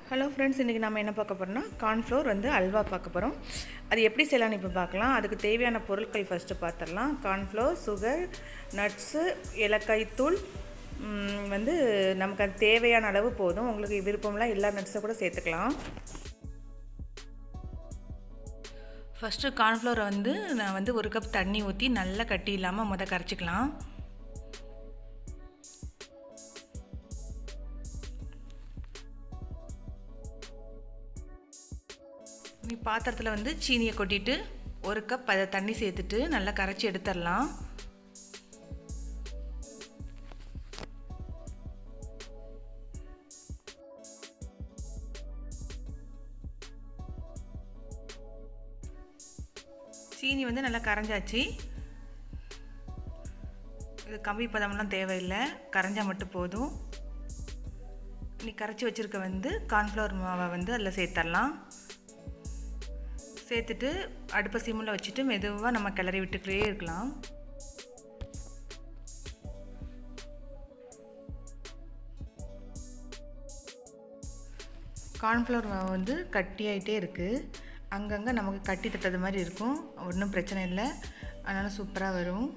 hello friends இன்றைக்கி நம்ம என்ன பார்க்க போகிறோம்னா கார்ன்ஃப்ளோர் வந்து அல்வா பார்க்க போகிறோம் அது எப்படி செய்யலாம்னு இப்போ பார்க்கலாம் அதுக்கு தேவையான பொருட்கள் ஃபஸ்ட்டு பார்த்துடலாம் கார்ன்ஃப்ளோர் சுகர் நட்ஸு ஏலக்காய் தூள் ம், வந்து நமக்கு அது தேவையான அளவு போதும் உங்களுக்கு விருப்பம்லாம் எல்லா நட்ஸை கூட சேர்த்துக்கலாம் ஃபஸ்ட்டு கார்ன்ஃப்ளோரை வந்து நான் வந்து ஒரு கப் தண்ணி ஊற்றி நல்லா கட்டி இல்லாமல் முத கரைச்சிக்கலாம் நீ பாத்திரத்தில் வந்து சீனியை கொட்டிட்டு ஒரு கப் அதை தண்ணி சேர்த்துட்டு நல்லா கரைச்சி எடுத்துடலாம் சீனி வந்து நல்லா கரைஞ்சாச்சு இது கம்பி பதம்லாம் தேவையில்லை கரைஞ்சா மட்டும் போதும் நீ கரைச்சி வச்சுருக்க வந்து கார்ன்ஃப்ளவர் மாவை வந்து அதில் சேர்த்துடலாம் சேர்த்துட்டு அடுப்பை சிம்மில் வச்சுட்டு மெதுவாக நம்ம கிளறி விட்டுக்கிட்டே இருக்கலாம் கார்ன்ஃப்ளவர் மாவு வந்து கட்டியாயிட்டே இருக்குது அங்கங்கே நமக்கு கட்டி தட்டது மாதிரி இருக்கும் ஒன்றும் பிரச்சனை இல்லை அதனால் சூப்பராக வரும்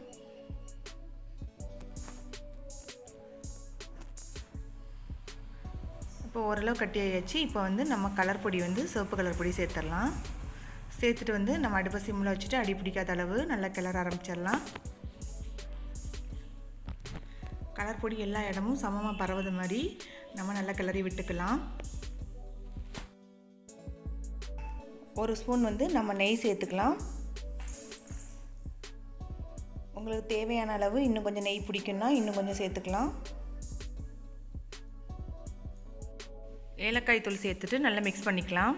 இப்போ ஓரளவு கட்டி ஆயாச்சு இப்போ வந்து நம்ம கலர் பொடி வந்து சிவப்பு கலர் பொடி சேர்த்துடலாம் சேர்த்துட்டு வந்து நம்ம அடுப்பை சிம்மில் வச்சுட்டு அடி பிடிக்காத அளவு நல்லா கிளற ஆரம்பிச்சிடலாம் கலர் பொடி எல்லா இடமும் சமமாக பரவுது மாதிரி நம்ம நல்லா கிளறி விட்டுக்கலாம் ஒரு ஸ்பூன் வந்து நம்ம நெய் சேர்த்துக்கலாம் உங்களுக்கு தேவையான அளவு இன்னும் கொஞ்சம் நெய் பிடிக்குன்னா இன்னும் கொஞ்சம் சேர்த்துக்கலாம் ஏலக்காய் தூள் சேர்த்துட்டு நல்லா மிக்ஸ் பண்ணிக்கலாம்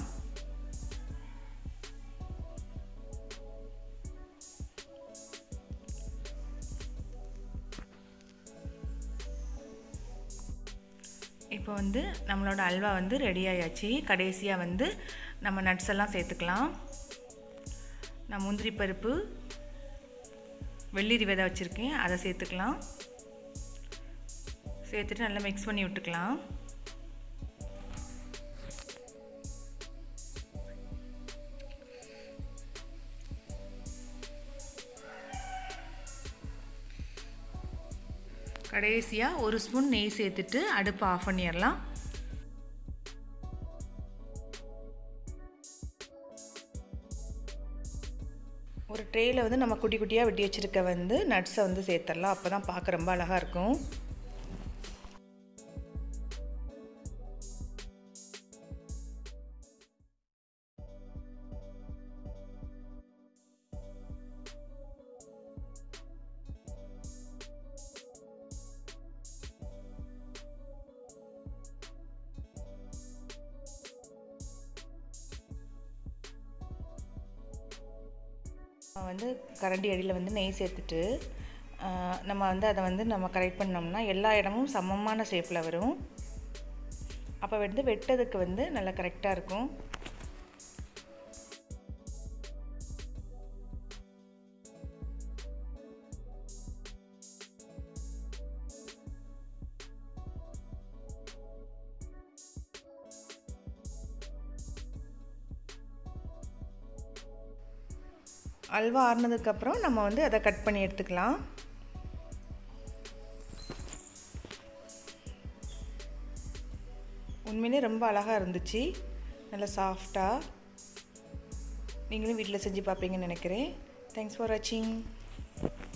இப்போ வந்து நம்மளோட அல்வா வந்து ரெடி ஆயாச்சு கடைசியாக வந்து நம்ம நட்ஸ் எல்லாம் சேர்த்துக்கலாம் நான் முந்திரி பருப்பு வெள்ளரி விதை வச்சுருக்கேன் அதை சேர்த்துக்கலாம் சேர்த்துட்டு நல்லா மிக்ஸ் பண்ணி விட்டுக்கலாம் கடைசியாக ஒரு ஸ்பூன் நெய் சேர்த்துட்டு அடுப்பை ஆஃப் பண்ணிடலாம் ஒரு ட்ரேயில் வந்து நம்ம குட்டி குட்டியாக வெட்டி வச்சுருக்க வந்து நட்ஸை வந்து சேர்த்துடலாம் அப்போ தான் பார்க்க ரொம்ப அழகாக இருக்கும் வந்து கரண்டி அடியில் வந்து நெய் சேர்த்துட்டு நம்ம வந்து அதை வந்து நம்ம கரெக்ட் பண்ணோம்னா எல்லா இடமும் சமமான ஷேப்பில் வரும் அப்போ வந்து வெட்டதுக்கு வந்து நல்லா கரெக்டாக இருக்கும் அல்வா ஆறுனதுக்கப்புறம் நம்ம வந்து அதை கட் பண்ணி எடுத்துக்கலாம் உண்மையிலே ரொம்ப அழகாக இருந்துச்சு நல்லா சாஃப்டாக நீங்களும் வீட்டில் செஞ்சு பார்ப்பீங்கன்னு நினைக்கிறேன் தேங்க்ஸ் ஃபார் வாட்சிங்